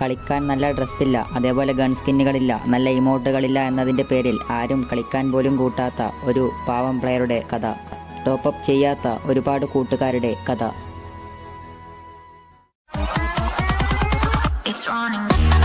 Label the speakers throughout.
Speaker 1: കളിക്കാൻ നല്ല ഡ്രസ്സില്ല അതേപോലെ ഗൺ സ്കിന്നുകളില്ല നല്ല ഇമോട്ടുകളില്ല എന്നതിൻ്റെ പേരിൽ ആരും കളിക്കാൻ പോലും കൂട്ടാത്ത ഒരു പാവം പ്ലെയറുടെ കഥ ടോപ്പപ്പ് ചെയ്യാത്ത ഒരുപാട് കൂട്ടുകാരുടെ കഥ
Speaker 2: It's running.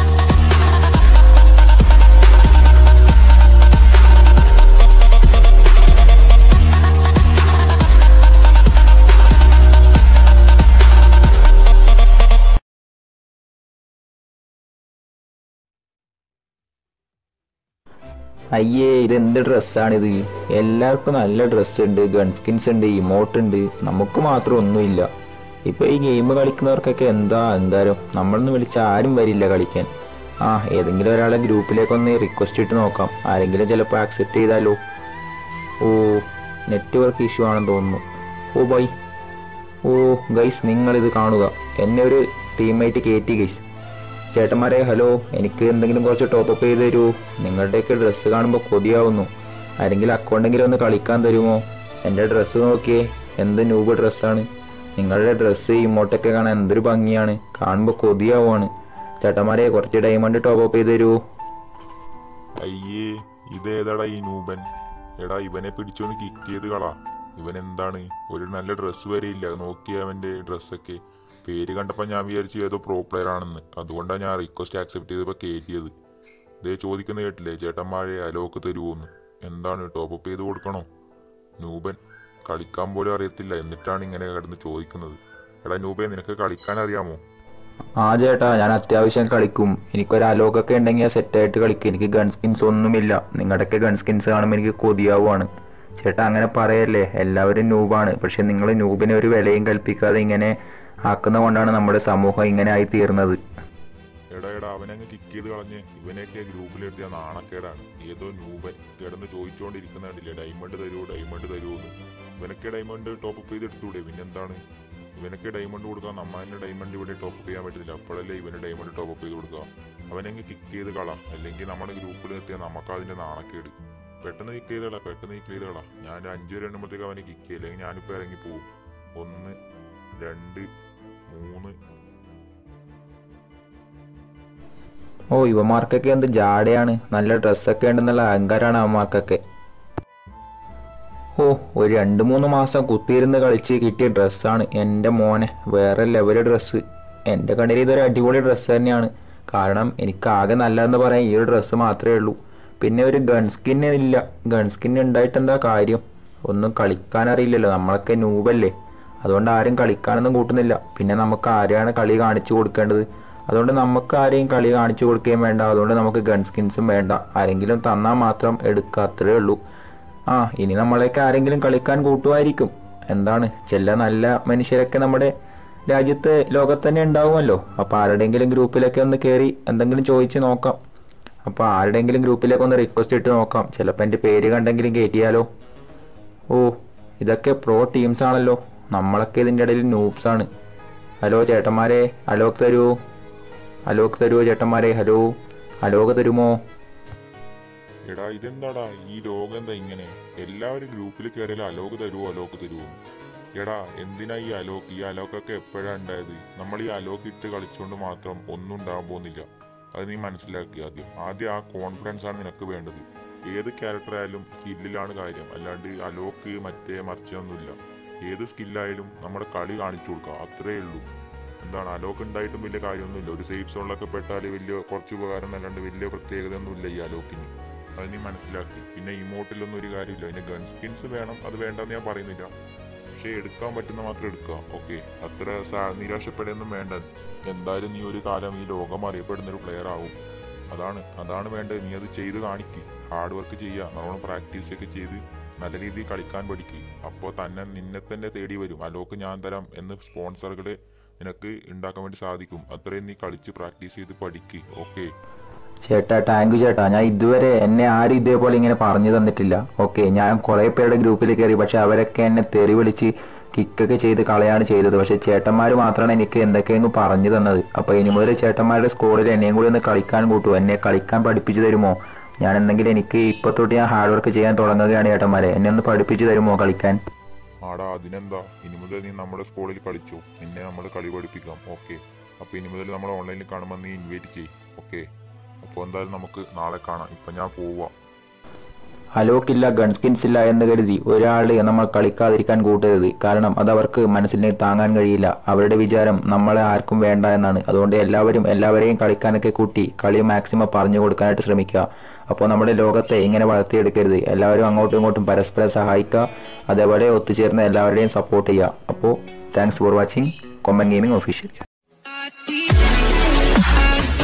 Speaker 3: അയ്യേ ഇത് എന്ത് ഡ്രസ്സാണിത് എല്ലാവർക്കും നല്ല ഡ്രസ്സ് ഉണ്ട് ഗൺ സ്കിൻസ് ഉണ്ട് ഇമോട്ട് ഉണ്ട് നമുക്ക് മാത്രം ഒന്നുമില്ല ഇപ്പൊ ഈ ഗെയിം കളിക്കുന്നവർക്കൊക്കെ എന്താ അഹങ്കാരം നമ്മളൊന്നും വിളിച്ച ആരും വരില്ല കളിക്കാൻ ആ ഏതെങ്കിലും ഒരാളെ ഗ്രൂപ്പിലേക്കൊന്ന് റിക്വസ്റ്റ് ഇട്ട് നോക്കാം ആരെങ്കിലും ചിലപ്പോൾ ആക്സെപ്റ്റ് ചെയ്താലോ ഓ നെറ്റ്വർക്ക് ഇഷ്യൂ ആണെന്ന് തോന്നുന്നു ഓ ബൈ ഓ ഗൈസ് നിങ്ങളിത് കാണുക എന്നെ ഒരു ടീമായിട്ട് കയറ്റി ഗൈസ് ചേട്ടന്മാരെ ഹലോ എനിക്ക് എന്തെങ്കിലും കുറച്ച് ടോപ്പപ്പ് ചെയ്ത് തരുമോ നിങ്ങളുടെയൊക്കെ ഡ്രസ്സ് കാണുമ്പോൾ കൊതിയാവുന്നു ആരെങ്കിലും അക്കൗണ്ടെങ്കിലും ഒന്ന് കളിക്കാൻ തരുമോ എൻ്റെ ഡ്രസ്സ് നോക്കിയേ എന്ത് ന്യൂബ് ഡ്രസ്സാണ് നിങ്ങളുടെ ഡ്രസ്സ് ഇമോട്ടൊക്കെ കാണാൻ എന്തൊരു ഭംഗിയാണ് കാണുമ്പോൾ കൊതിയാവുകയാണ് ചേട്ടന്മാരെ കുറച്ച് ഡയമണ്ട് ടോപ്പപ്പ് ചെയ്ത് തരുമോ
Speaker 4: അയ്യേ ഇതേതാടാ ഈ നൂബൻ എടാ ഇവനെ പിടിച്ചൊന്ന് കിക്ക് ചെയ്ത് കളാ ഇവൻ എന്താണ് ഒരു നല്ല ഡ്രസ്സ് വരെ ഇല്ല നോക്കിയ അവന്റെ ഡ്രസ്സൊക്കെ പേര് കണ്ടപ്പോൾ ഞാൻ വിചാരിച്ചു ഏതോ പ്രോ പ്ലെയർ ആണെന്ന് അതുകൊണ്ടാണ് ഞാൻ റിക്വസ്റ്റ് ആക്സെപ്റ്റ് ചെയ്തപ്പോൾ കയറ്റിയത് ഇതേ ചോദിക്കുന്ന കേട്ടില്ലേ ചേട്ടന്മാരെ അലോക്ക് തരുമോന്ന് എന്താണ് ടോപ്പപ്പ് ചെയ്ത് കൊടുക്കണോ നൂബൻ കളിക്കാൻ പോലും അറിയത്തില്ല എന്നിട്ടാണ് ഇങ്ങനെ കിടന്ന് ചോദിക്കുന്നത് എടാ നൂബെ നിനക്ക് കളിക്കാൻ അറിയാമോ
Speaker 3: ആ ചേട്ടാ ഞാൻ അത്യാവശ്യം കളിക്കും എനിക്കൊരു അലോക്കൊക്കെ ഉണ്ടെങ്കിൽ സെറ്റായിട്ട് കളിക്കും എനിക്ക് ഗൺ സ്കിൻസ് ഒന്നുമില്ല നിങ്ങളുടെയൊക്കെ ഗൺ സ്കിൻസ് കാണുമ്പോൾ എനിക്ക് കൊതിയാവുകയാണ് ചേട്ടാ അങ്ങനെ പറയല്ലേ എല്ലാവരും നൂബാണ് പക്ഷെ നിങ്ങൾ നൂബിനെ ഒരു വിലയും കൽപ്പിക്കാതെ ഇങ്ങനെ ആക്കുന്ന കൊണ്ടാണ് നമ്മുടെ സമൂഹം ഇങ്ങനെ ആയി തീർന്നത്
Speaker 4: എടാ എടാ അവനങ്ങ് കിക്ക് ചെയ്ത് കളഞ്ഞ് ഇവനെയൊക്കെ ഗ്രൂപ്പിലെടുത്തിയ നാണക്കേടാണ് ഏതോ ന്യൂബൻ കിടന്ന് ചോദിച്ചുകൊണ്ടിരിക്കുന്ന കണ്ടില്ലേ ഡയമണ്ട് തരുമോ ഡയമണ്ട് തരുമോ എന്ന് ഇവനൊക്കെ ഡയമണ്ട് ടോപ്പ് ചെയ്ത് എടുത്തൂടെ പിന്നെന്താണ് ഇവനൊക്കെ ഡയമണ്ട് കൊടുക്കുക നമ്മ തന്നെ ഡയമണ്ട് ഇവിടെ ടോപ്പ് ചെയ്യാൻ പറ്റത്തില്ല അപ്പോഴല്ലേ ഇവന് ഡയമണ്ട് ടോപ്പ് ചെയ്ത് കൊടുക്കുക അവനങ്ങ് കിക്ക് ചെയ്ത് കളാം അല്ലെങ്കിൽ നമ്മുടെ ഗ്രൂപ്പിൽ എത്തിയാൽ നമുക്ക് അതിന്റെ നാണക്കേട് പെട്ടെന്ന് കിക്ക് ചെയ്തോളാം പെട്ടെന്ന് കിക്ക് ചെയ്തോളാം ഞാൻ ഒരു അഞ്ച് വരെ എണ്ണുമ്പോഴത്തേക്ക് അവനെ കിക്ക് ചെയ്യില്ല അല്ലെങ്കിൽ ഞാനിപ്പോൾ ഇറങ്ങി പോകും ഒന്ന് രണ്ട് മൂന്ന്
Speaker 3: ഓ യുവമാർക്കൊക്കെ എന്ത് ജാടയാണ് നല്ല ഡ്രസ്സൊക്കെ ഉണ്ടെന്നുള്ള അഹങ്കാരമാണ് അവന്മാർക്കൊക്കെ ഓ ഒരു രണ്ട് മൂന്ന് മാസം കുത്തിയിരുന്ന് കളിച്ച് കിട്ടിയ ഡ്രസ്സാണ് എൻ്റെ മോനെ വേറെ ലെവൽ ഡ്രസ്സ് എൻ്റെ കണ്ണിൽ ഇതൊരു അടിപൊളി ഡ്രസ്സ് തന്നെയാണ് കാരണം എനിക്ക് ആകെ നല്ലതെന്ന് പറയാൻ ഈ ഒരു ഡ്രസ്സ് മാത്രമേ ഉള്ളൂ പിന്നെ ഒരു ഗൺ സ്കിൻ ഇല്ല ഗൺ സ്കിൻ ഉണ്ടായിട്ട് എന്താ കാര്യം ഒന്നും കളിക്കാൻ അറിയില്ലല്ലോ നമ്മളൊക്കെ നൂബല്ലേ അതുകൊണ്ട് ആരും കളിക്കാനൊന്നും കൂട്ടുന്നില്ല പിന്നെ നമുക്ക് ആരെയാണ് കളി കാണിച്ചു കൊടുക്കേണ്ടത് അതുകൊണ്ട് നമുക്ക് ആരെയും കളി കാണിച്ചു കൊടുക്കുകയും വേണ്ട അതുകൊണ്ട് നമുക്ക് ഗൺ സ്കിൻസും വേണ്ട ആരെങ്കിലും തന്നാൽ മാത്രം എടുക്കുക അത്രേ ഉള്ളൂ ആ ഇനി നമ്മളെയൊക്കെ ആരെങ്കിലും കളിക്കാൻ കൂട്ടുമായിരിക്കും എന്താണ് ചില നല്ല മനുഷ്യരൊക്കെ നമ്മുടെ രാജ്യത്ത് ലോകത്ത് തന്നെ ഉണ്ടാവുമല്ലോ അപ്പോൾ ആരുടെയെങ്കിലും ഗ്രൂപ്പിലൊക്കെ ഒന്ന് കയറി എന്തെങ്കിലും ചോദിച്ച് നോക്കാം അപ്പോൾ ആരുടെയെങ്കിലും ഗ്രൂപ്പിലേക്ക് ഒന്ന് റിക്വസ്റ്റ് ഇട്ട് നോക്കാം ചിലപ്പോൾ എൻ്റെ പേര് കണ്ടെങ്കിലും കയറ്റിയാലോ ഓ ഇതൊക്കെ പ്രോ ടീംസ് ആണല്ലോ നമ്മളൊക്കെ ഇതിൻ്റെ ഇടയിൽ നൂബ്സ് ആണ് ഹലോ ചേട്ടന്മാരെ അലോക്ക് തരുമോ അലോക്ക് തരുമോ ചേട്ടന്മാരെ ഹലോ അലോക്ക് തരുമോ
Speaker 4: എടാ ഇതെന്താടാ ഈ ലോകം എന്താ ഇങ്ങനെ എല്ലാവരും ഗ്രൂപ്പിൽ കയറിയാൽ അലോക്ക് തരുമോ അലോക്ക് തരുമോ എടാ എന്തിനാ ഈ അലോക്ക് ഈ അലോക്കൊക്കെ എപ്പോഴാ ഉണ്ടായത് നമ്മൾ ഈ അലോക്ക് ഇട്ട് കളിച്ചുകൊണ്ട് മാത്രം ഒന്നും ഉണ്ടാകാൻ പോകുന്നില്ല അത് നീ മനസ്സിലാക്കി ആദ്യം ആദ്യം ആ കോൺഫിഡൻസ് ആണ് നിനക്ക് വേണ്ടത് ഏത് ക്യാരക്ടർ ആയാലും സ്കില്ലിലാണ് കാര്യം അല്ലാണ്ട് അലോക്ക് മറ്റേ മറിച്ചൊന്നുമില്ല ഏത് സ്കില്ലായാലും നമ്മുടെ കളി കാണിച്ചു കൊടുക്കുക അത്രേ ഉള്ളൂ എന്താണ് അലോക്ക് ഉണ്ടായിട്ടും വലിയ കാര്യമൊന്നുമില്ല ഒരു സേഫ് സോണിലൊക്കെ പെട്ടാൽ വലിയ കുറച്ച് ഉപകാരം എന്നല്ലാണ്ട് വലിയ പ്രത്യേകതയൊന്നുമില്ല ഈ അലോക്കിന് അത് നീ മനസ്സിലാക്കി പിന്നെ ഇമോട്ടിലൊന്നും ഒരു കാര്യമില്ല പിന്നെ ഗൺ സ്കിൻസ് വേണം അത് വേണ്ടെന്ന് ഞാൻ പറയുന്നില്ല പക്ഷെ എടുക്കാൻ പറ്റുന്ന മാത്രം എടുക്കുക ഓക്കെ അത്ര സാ- നിരാശപ്പെടൊന്നും വേണ്ട എന്തായാലും നീ ഒരു കാലം ഈ ലോകം അറിയപ്പെടുന്ന ഒരു പ്ലെയർ ആവും അതാണ് അതാണ് വേണ്ടത് നീ അത് ചെയ്ത് കാണിക്ക് ഹാർഡ് വർക്ക് ചെയ്യുക നല്ലോണം പ്രാക്ടീസ് ഒക്കെ ചെയ്ത് നല്ല രീതിയിൽ കളിക്കാൻ പഠിക്ക് അപ്പോൾ തന്നെ നിന്നെ തന്നെ തേടി വരും അലോക്ക് ഞാൻ തരാം എന്ന് സ്പോൺസറുകളെ നിനക്ക് ഉണ്ടാക്കാൻ വേണ്ടി സാധിക്കും അത്രയും നീ കളിച്ച് പ്രാക്ടീസ് ചെയ്ത് പഠിക്ക് ഓക്കെ
Speaker 3: ചേട്ടാ താങ്ക് യു ചേട്ടാ ഞാൻ ഇതുവരെ എന്നെ ആരും ഇതേപോലെ ഇങ്ങനെ പറഞ്ഞു തന്നിട്ടില്ല ഓക്കെ ഞാൻ കുറേ പേരുടെ ഗ്രൂപ്പിൽ കയറി പക്ഷെ അവരൊക്കെ എന്നെ തെറി വിളിച്ച് കിക്കൊക്കെ ചെയ്ത് കളയാണ് ചെയ്തത് പക്ഷെ ചേട്ടന്മാർ മാത്രമാണ് എനിക്ക് എന്തൊക്കെയെങ്കിലും പറഞ്ഞു തന്നത് അപ്പോൾ ഇനി മുതൽ ചേട്ടന്മാരുടെ സ്കൂളിൽ എന്നെയും കൂടി ഒന്ന് കളിക്കാൻ കൂട്ടുമോ എന്നെ കളിക്കാൻ പഠിപ്പിച്ചു തരുമോ ഞാൻ എന്തെങ്കിലും എനിക്ക് ഇപ്പോൾ തൊട്ട് ഞാൻ ഹാർഡ് വർക്ക് ചെയ്യാൻ തുടങ്ങുകയാണ് ചേട്ടന്മാരെ എന്നെ ഒന്ന് പഠിപ്പിച്ചു തരുമോ കളിക്കാൻ
Speaker 4: ആടാ അതിനെന്താ ഇനി മുതൽ നീ നമ്മുടെ സ്കൂളിൽ കളിച്ചു നിന്നെ നമ്മൾ കളി പഠിപ്പിക്കാം ഓക്കെ അപ്പോൾ ഇനി മുതൽ നമ്മൾ ഓൺലൈനിൽ കാണുമ്പോൾ നീ ഇൻവൈറ്റ് ചെയ്യും ഓക്കെ അപ്പോൾ എന്തായാലും നമുക്ക് നാളെ കാണാം ഇപ്പം ഞാൻ പോവാം
Speaker 3: അലോക്കില്ല ഗൺസ്കിൻസ് ഇല്ല എന്ന് കരുതി ഒരാൾ നമ്മൾ കളിക്കാതിരിക്കാൻ കൂട്ടരുത് കാരണം അത് അവർക്ക് മനസ്സിനെ താങ്ങാൻ കഴിയില്ല അവരുടെ വിചാരം നമ്മളെ ആർക്കും വേണ്ട എന്നാണ് അതുകൊണ്ട് എല്ലാവരും എല്ലാവരെയും കളിക്കാനൊക്കെ കൂട്ടി കളി മാക്സിമം പറഞ്ഞു കൊടുക്കാനായിട്ട് ശ്രമിക്കുക അപ്പോൾ നമ്മുടെ ലോകത്തെ ഇങ്ങനെ വളർത്തിയെടുക്കരുത് എല്ലാവരും അങ്ങോട്ടും ഇങ്ങോട്ടും പരസ്പരം സഹായിക്കുക അതേപോലെ ഒത്തുചേർന്ന് എല്ലാവരുടെയും സപ്പോർട്ട് ചെയ്യുക അപ്പോൾ thanks for watching common gaming official
Speaker 2: I